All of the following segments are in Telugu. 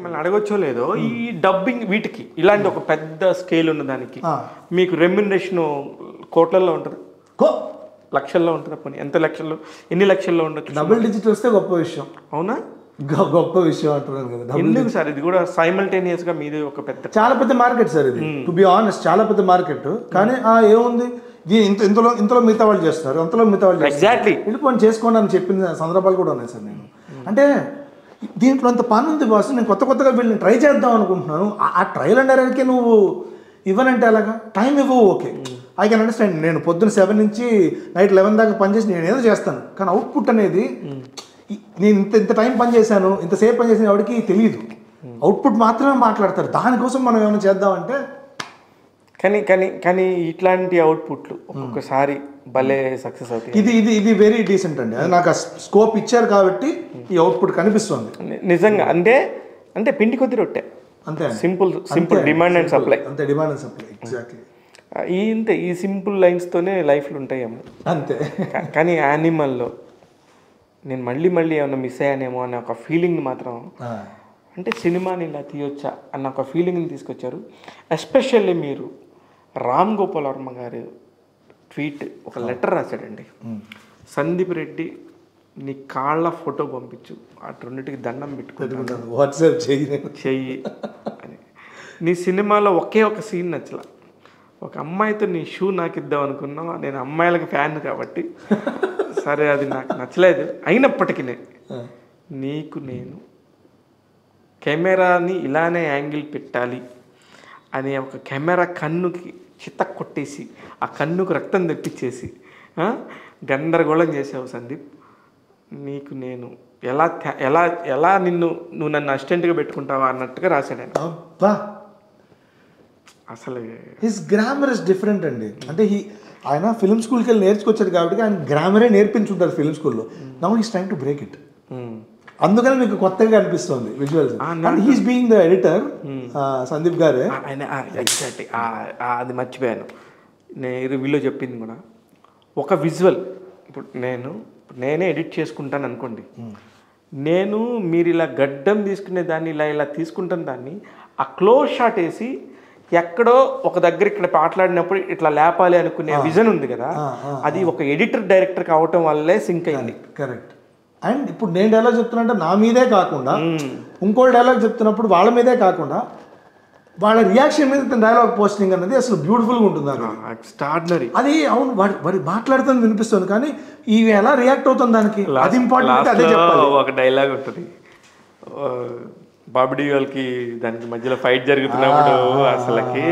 మిమ్మల్ని అడగొచ్చో లేదో ఈ డబ్బింగ్ వీటికి ఇలాంటి ఒక పెద్ద స్కేల్ ఉన్న దానికి ఆ. మీకు రెమ్యునరేషన్ కోట్లలో ఉంటుంది కో లక్షల్లో ఉంటుందా పోనీ ఎంత లక్షల్లో ఎన్ని లక్షల్లో ఉండొచ్చు డబుల్ డిజిట్ వస్తే గొప్ప విషయం అవునా గొ- గొప్ప విషయం అంటున్నాను కదా డబుల్ ఎందుకు సార్ ఇది కూడా సైమల్టేనియస్ గా మీది ఒక పెద్ద చాలా పెద్ద మార్కెట్ సార్ ఇది టు బి ఆనెస్ట్ చాలా పెద్ద మార్కెట్ కానీ ఆ ఏముంది ఇది ఇంత ఇంతలో ఇంతలో మిగతా వాళ్ళు చేస్తున్నారు అంతలో మిగతా వాళ్ళు చేస్తున్నారు ఎగ్జాక్ట్లీ వెళ్ళిపోయి చేసుకోండి అని చెప్పిన సందర్భాలు కూడా ఉన్నాయి సార్ నేను అంటే దీంట్లో అంత పని ఉంది బాస్ నేను కొత్త కొత్తగా వీళ్ళని ట్రై చేద్దాం అనుకుంటున్నాను ఆ- ఆ ట్రయల్ అండ్ ఎర్రర్కి నువ్వు ఇవ్వనంటే అలాగా టైం ఇవ్వవు ఓకే ఐ కెన్ అండర్స్టాండ్ నేను పొద్దున్న సెవెన్ నుంచి నైట్ లెవెన్ దాకా పనిచేసి నేను ఏదో చేస్తాను కానీ అవుట్పుట్ అనేది ఈ- నేను ఇంత ఇంత టైం పని చేశాను ఇంతసేపు పని చేసిన ఎవరికి తెలియదు అవుట్పుట్ మాత్రమే మాట్లాడతారు దానికోసం మనం ఏమైనా చేద్దామంటే కానీ కానీ కానీ ఇట్లాంటి అవుట్పుట్లు ఒక్కొక్కసారి భలే సక్సెస్ అవుతాయి ఇది ఇది ఇది వెరీ డీసెంట్ అండి అది నాకు స్కోప్ ఇచ్చారు కాబట్టి ఈ అవుట్పుట్ కనిపిస్తుంది ని- నిజంగా అంటే అంటే పిండి కొద్ది రొట్టె అంతే అండి simple simple demand and supply అంతే డిమాండ్ అండ్ సప్లై ఎగ్జాక్ట్లీ ఈ ఇంతే ఈ సింపుల్ లైన్స్తోనే లైఫ్లు ఉంటాయేమో అంతే కా- కానీ యానిమల్లో నేను మళ్ళీ మళ్ళీ ఏమన్నా మిస్ అయ్యానేమో అనే ఒక ఫీలింగ్ మాత్రం ఆ, అంటే సినిమాని ఇలా తీయొచ్చా అన్న ఒక ఫీలింగ్ని తీసుకొచ్చారు ఎస్పెషల్లీ మీరు రామ్ గోపాల్ వర్మ గారు ట్వీట్ ఒక లెటర్ రాశాడండి సందీప్ రెడ్డి నీ కాళ్ళ ఫోటో పంపించు అటు రెండింటికి దండం పెట్టుకుంటాను వాట్సాప్ చేయి నేను. చెయ్యి అని నీ సినిమాలో ఒకే ఒక సీన్ నచ్చల ఒక అమ్మాయితో నీ షూ నాకు ఇద్దాం అనుకున్నావు నేను అమ్మాయిలకు ఫ్యాన్ కాబట్టి సరే అది నాకు నచ్చలేదు అయినప్పటికీ నీకు నేను కెమెరాని ఇలానే యాంగిల్ పెట్టాలి అనే ఒక కెమెరా కన్నుకి చిత్త కొట్టేసి ఆ కన్నుకు రక్తం తెప్పించేసి ఆ, గందరగోళం చేసావు సందీప్ నీకు నేను ఎలా థా- ఎలా ఎలా నిన్ను నువ్వు నన్ను అసిస్టెంట్గా పెట్టుకుంటావా అన్నట్టుగా రాశాడు ఆయన అబ్బా అసలు హిస్ గ్రామర్ ఇస్ డిఫరెంట్ అండి అంటే హీ ఆయన ఫిల్మ్ స్కూల్కి వెళ్ళి నేర్చుకొచ్చాడు కాబట్టి ఆయన గ్రామరే నేర్పించుంటారు ఫిల్మ్ స్కూల్లో now he's trying to break it um, అందుకని మీకు కొత్తగా అనిపిస్తుంది విజువల్స్ ఆ, and he's being the editor Sandeep గారే ఆ- ఆయన ఎగ్జాక్ట్ అది మర్చిపోయాను నేను రివ్యూలో చెప్పింది కూడా ఒక విజువల్ ఇప్పుడు నేను నేనే ఎడిట్ చేసుకుంటాను అనుకోండి నేను మీరు ఇలా గడ్డం తీసుకునే దాన్ని ఇలా ఇలా తీసుకుంటాను దాన్ని ఆ క్లోజ్ షాట్ వేసి ఎక్కడో ఒక దగ్గర ఇక్కడ మాట్లాడినప్పుడు ఇట్లా లేపాలి అనుకునే విజన్ ఉంది కదా అది ఒక ఎడిటర్ డైరెక్టర్ కావటం వల్లే సింక్ అయింది కరెక్ట్ అండ్ ఇప్పుడు నేను డైలాగ్ చెప్తున్నా నా మీదే కాకుండా ఇంకో డైలాగ్ చెప్తున్నప్పుడు వాళ్ళ మీదే కాకుండా వాళ్ళ రియాక్షన్ మీద డైలాగ్ పోస్టింగ్ అన్నది అసలు బ్యూటిఫుల్గా ఉంటుంది అక్కడ ఎక్స్ట్రాడినరీ అది అవును వాడి వాడి మాట్లాడుతుంది వినిపిస్తుంది కానీ ఇవి ఎలా రియాక్ట్ అవుతుంది దానికి అది ఇంపార్టెంట్ అదే చెప్పాలి ఒక డైలాగ్ ఉంటుంది ఆ, బాబిడి వాళ్ళకి దానికి మధ్యలో ఫైట్ జరుగుతున్నప్పుడు అసలుకి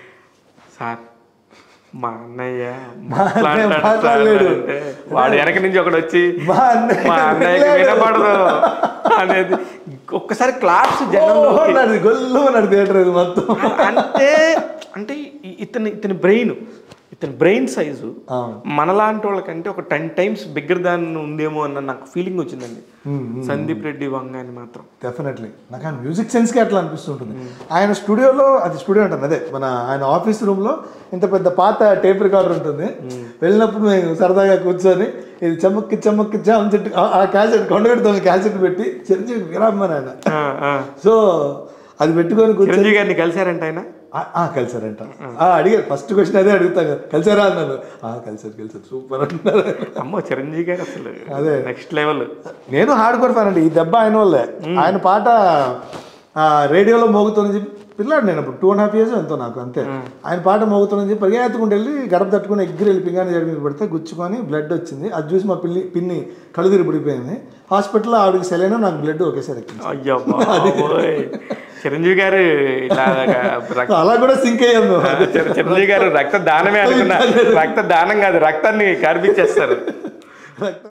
సార్ మా అన్నయ్య మాట్లాడతాడు సార్ మాట్లాడలేడు. అంటే వాడు వెనక నుంచి ఒకడు వచ్చి మా అన్నయ్య మా అన్నయ్యకి వినపడదు అనేది ఒక్కసారి క్లాస్ జనంలో నడిది గొల్లు నడి థియేటర్ ఇది మొత్తం అంటే అంటే ఈ- ఇతని ఇతని బ్రెయిన్ ఇతని బ్రెయిన్ సైజు అవును. మనలాంటి వాళ్ళకంటే ఒక టెన్ టైమ్స్ బిగ్గర్ దాన్ ఉందేమో అన్న నాకు ఫీలింగ్ వచ్చిందండి సందీప్ రెడ్డి వంగ అని మాత్రం డెఫినెట్లీ నాకు ఆయన మ్యూజిక్ సెన్స్కి అట్లా అనిపిస్తుంటుంది ఆయన స్టూడియోలో అది స్టూడియో అంటాను అదే మన ఆయన ఆఫీస్ రూమ్లో ఇంత పెద్ద పాత టేప్ రికార్డర్ ఉంటుంది వెళ్ళినప్పుడు మేము సరదాగా కూర్చొని ఇది చెమ్మక్కి చెమ్మక్కి జామ్ చెట్టు ఆ- ఆ క్యాసెట్ కొండగట్టుతో క్యాసెట్ పెట్టి చిరంజీవి విరామని ఆయన ఆ, ఆ. సో అది పెట్టుకొని కూర్చొని చిరంజీవి గారిని కలిశారంట ఆయన ఆ, ఆ, కలిసారంట ఆ, అడిగారు ఫస్ట్ క్వశ్చన్ అదే అడుగుతాం కదా కలిసారా అన్నాను ఆ, కలిసారు కలిసారు సూపర్ అంటున్నారు అమ్మో చిరంజీవి గారు అసలు అదే. నెక్స్ట్ లెవెల్ నేను హార్డ్ కోర్ ఫ్యాన్ అండి ఈ దెబ్బ ఆయన వల్లే ఆయన పాట ఆ, రేడియోలో మోగుతుందని చెప్పి పిల్లాడు నేను అప్పుడు టూ అండ్ హాఫ్ ఇయర్స్ ఎంతో నాకు అంతే ఆయన పాట మోగుతుందని చెప్పి పరిగెత్తుకుంటూ వెళ్ళి గడప తట్టుకుని ఎగ్గిరి వెళ్ళి పింగాని జడి మీద పడితే గుచ్చుకొని బ్లడ్ వచ్చింది అది చూసి మా పిల్లి పిన్ని కళ్ళు తిరిగి పడిపోయింది హాస్పిటల్లో ఆవిడకి సెలైన నాకు బ్లడ్ ఒకేసారి ఎక్కింది అయ్యో బాబోయ్. చిరంజీవి గారు ఇలా రక్త- అలా కూడా సింక్ అయ్యాం మేము చిర- చిరంజీవి గారు రక్త దానమే అనుకున్నా రక్త దానం కాదు రక్తాన్ని కనిపించేస్తారు